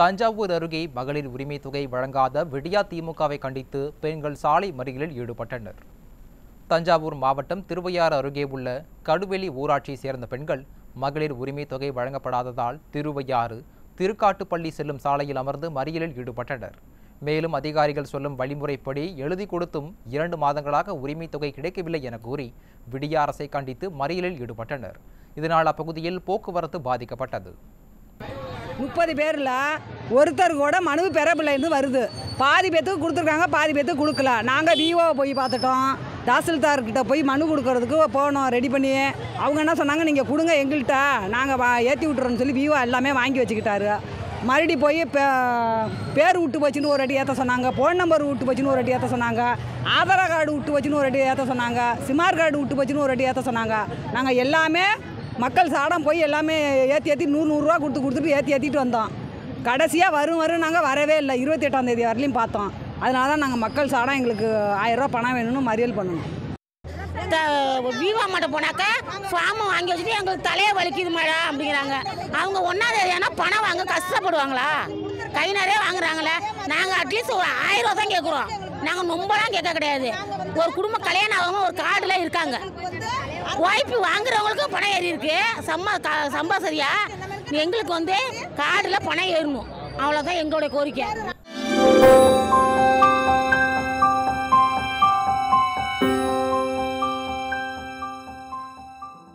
தஞ்சாவூர் அருகே மகளிர் உரிமை தொகை வழங்காத விடியா திமுகவை கண்டித்து பெண்கள் சாலை மறியலில் ஈடுபட்டனர் தஞ்சாவூர் மாவட்டம் திருவையாறு அருகே உள்ள கடுவெளி ஊராட்சியை சேர்ந்த பெண்கள் மகளிர் உரிமை தொகை வழங்கப்படாததால் திருவையாறு திருக்காட்டுப்பள்ளி செல்லும் சாலையில் அமர்ந்து மறியலில் ஈடுபட்டனர் மேலும் அதிகாரிகள் சொல்லும் வழிமுறைப்படி எழுதி கொடுத்தும் இரண்டு மாதங்களாக உரிமை தொகை கிடைக்கவில்லை என கூறி விடிய அரசை கண்டித்து மறியலில் ஈடுபட்டனர் இதனால் அப்பகுதியில் போக்குவரத்து பாதிக்கப்பட்டது முப்பது பேரில் ஒருத்தர் கூட மனு பெறப்பில்லைன்னு வருது பாதி பேத்துக்கு கொடுத்துருக்காங்க பாதி பேத்துக்கு கொடுக்கல நாங்கள் விஓவை போய் பார்த்துட்டோம் தாசில்தார்கிட்ட போய் மனு கொடுக்கறதுக்கு போனோம் ரெடி பண்ணி அவங்க என்ன சொன்னாங்க நீங்கள் கொடுங்க எங்கள்கிட்ட நாங்கள் வா ஏற்றி விட்டுறோம்னு சொல்லி விஓ எல்லாமே வாங்கி வச்சுக்கிட்டாரு மறுபடி போய் பே பேர் விட்டு போச்சுன்னு ஒரு அடி ஏற்ற சொன்னாங்க ஃபோன் நம்பர் விட்டு போச்சுன்னு ஒரு அடி ஏற்ற சொன்னாங்க ஆதார் கார்டு விட்டு போச்சுன்னு ஒரு அடி ஏற்ற சொன்னாங்க சிமார் கார்டு விட்டு போச்சுன்னு ஒரு அடி ஏற்ற சொன்னாங்க நாங்கள் எல்லாமே மக்கள் சாடம் போய் எல்லாமே ஏற்றி ஏற்றி நூறு நூறுரூவா கொடுத்து கொடுத்துட்டு ஏற்றி ஏற்றிட்டு வந்தோம் கடைசியாக வரும் வரும் நாங்கள் வரவே இல்லை இருபத்தி எட்டாம் தேதி வரலையும் பார்த்தோம் அதனால தான் நாங்கள் மக்கள் சாடம் எங்களுக்கு ஆயிரரூவா பணம் வேணும்னு மறியல் பண்ணணும் விவா மட்டும் போனாக்கா ஃபார்மை வாங்கி வச்சுட்டு எங்களுக்கு தலையை வலிக்குது மேடம் அப்படிங்கிறாங்க அவங்க ஒன்றாவது ஏன்னா பணம் வாங்க கஷ்டப்படுவாங்களா கை நிறைய வாங்குறாங்களே நாங்கள் அட்லீஸ்ட் ஒரு ஆயிரம் ரூபா தான் கேட்குறோம் நாங்கள் ரொம்பலாம் கேட்க கிடையாது ஒரு குடும்ப கல்யாணம் ஆகாம ஒரு கார்டில் இருக்காங்க வாய்ப்பு வாங்குறவங்களுக்கும் பணம் ஏறி இருக்கு சம்ம க- சம்பாசரியா எங்களுக்கு வந்து கார்டில் பணம் ஏறணும் அவ்வளோதான் எங்களுடைய கோரிக்கை